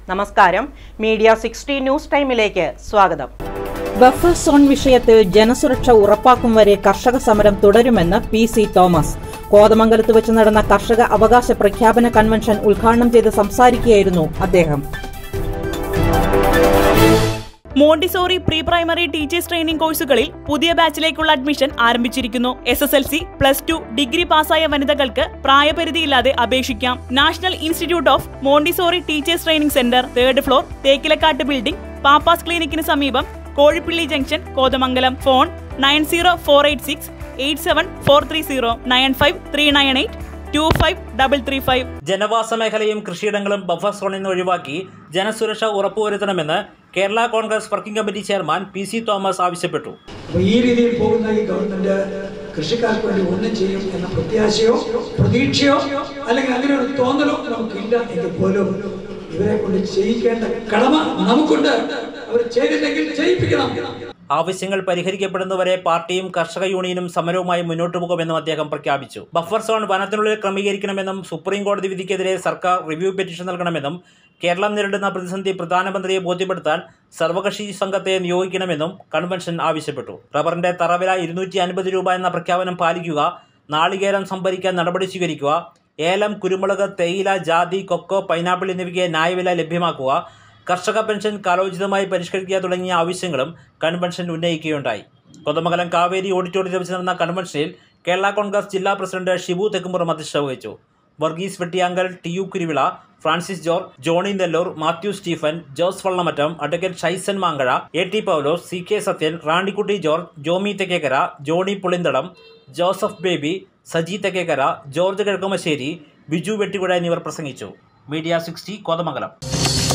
നമസ്കാരം media sixty news ടൈമിലേക്ക് സ്വാഗതം ബഫർ സോൺ വിഷയത്തിൽ ജനസുരക്ഷ ഉറപ്പാക്കും വരെ കർഷക സമരം തുടരുമെന്ന് പി സി തോമസ് കോതമംഗലത്ത് വെച്ച് നടന്ന കർഷക അവകാശ പ്രഖ്യാപന കൺവെൻഷൻ ഉദ്ഘാടനം ചെയ്ത് സംസാരിക്കുകയായിരുന്നു അദ്ദേഹം Montessori pre primary teachers training കോഴ്സുകളിൽ പുതിയ ബാച്ചിലേക്കുള്ള അഡ്മിഷൻ ആരംഭിച്ചിരിക്കുന്നു S S L C plus two degree പാസ്സായ വനിതകൾക്ക് പ്രായപരിധിയില്ലാതെ അപേക്ഷിക്കാം national institute of Montessori teachers training centre third floor Thekkilakkattu building Pappas ക്ലിനിക്കിന് സമീപം Kozhippilly junction Kothamangalam phone nine zero four eight six eight seven four three zero nine five three nine eight two five double three five ജനവാസ മേഖലയും കൃഷിയിടങ്ങളും buffer സോണിൽ നിന്ന് ഒഴിവാക്കി ജനസുരക്ഷ ഉറപ്പുവരുത്തണമെന്ന് Kerala Congress working committee chairman P C Thomas ആവശ്യപ്പെട്ടു അപ്പോൾ ഈ രീതിയിൽ പോകുന്ന ഈ ഗവൺമെന്റ് കൃഷിക്കാർക്ക് വേണ്ടി ഒന്നും ചെയ്യും എന്ന പ്രത്യാശയോ പ്രതീക്ഷയോ അല്ലെങ്കിൽ അങ്ങനെ ഒരു തോന്നലോ നമുക്കില്ല എങ്കിൽ പോലും ഇവരെ കൊണ്ട് ചെയ്യിക്കേണ്ട കടമ നമുക്കുണ്ട് അവർ ചെയ്തില്ലെങ്കിൽ ചെയ്യിപ്പിക്കണം ആവശ്യങ്ങൾ പരിഹരിക്കപ്പെടുന്നവരെ പാർട്ടിയും കർഷക യൂണിയനും സമരവുമായി മുന്നോട്ടു പോകുമെന്നും അദ്ദേഹം പ്രഖ്യാപിച്ചു ബഫർ സോൺ വനത്തിനുള്ളിൽ ക്രമീകരിക്കണമെന്നും സുപ്രീം കോടതി വിധിക്കെതിരെ സർക്കാർ റിവ്യൂ പെറ്റീഷൻ നൽകണമെന്നും കേരളം നേരിടുന്ന പ്രതിസന്ധി പ്രധാനമന്ത്രിയെ ബോധ്യപ്പെടുത്താൻ സർവകക്ഷി സംഘത്തെ നിയോഗിക്കണമെന്നും കൺവെൻഷൻ ആവശ്യപ്പെട്ടു റബ്ബറിന്റെ തറവില ഇരുന്നൂറ്റി അൻപത് രൂപ എന്ന പ്രഖ്യാപനം പാലിക്കുക നാളികേരം സംഭരിക്കാൻ നടപടി സ്വീകരിക്കുക ഏലം കുരുമുളക് തേയില ജാതി കൊക്കോ പൈനാപ്പിൾ എന്നിവയ്ക്ക് ന്യായവില ലഭ്യമാക്കുക കർഷക പെൻഷൻ കാലോചിതമായി പരിഷ്കരിക്കുക തുടങ്ങിയ ആവശ്യങ്ങളും കൺവെൻഷൻ ഉന്നയിക്കുകയുണ്ടായി കൊതമംഗലം കാവേരി ഓഡിറ്റോറിയത്തിൽ വെച്ച് നടന്ന കൺവെൻഷനിൽ കേരള കോൺഗ്രസ് ജില്ലാ പ്രസിഡന്റ് ഷിബു തെക്കുംപുറം അധ്യക്ഷത വഹിച്ചു Varghese Vettiyankal T U Kuruvila Francis George Johny Nellore Mathew Stephen Jose Vallamattam advocate Shaison Mankuzha A T Paulose C K Sathyan Ranikutty George Jomy Thekkekara Johny Pulinthadam Joseph Baby Saji Thekkekara George Kizhakkumassery Biju Vettikuzha എന്നിവർ പ്രസംഗിച്ചു മീഡിയ സിക്സ്റ്റി കോതമംഗലം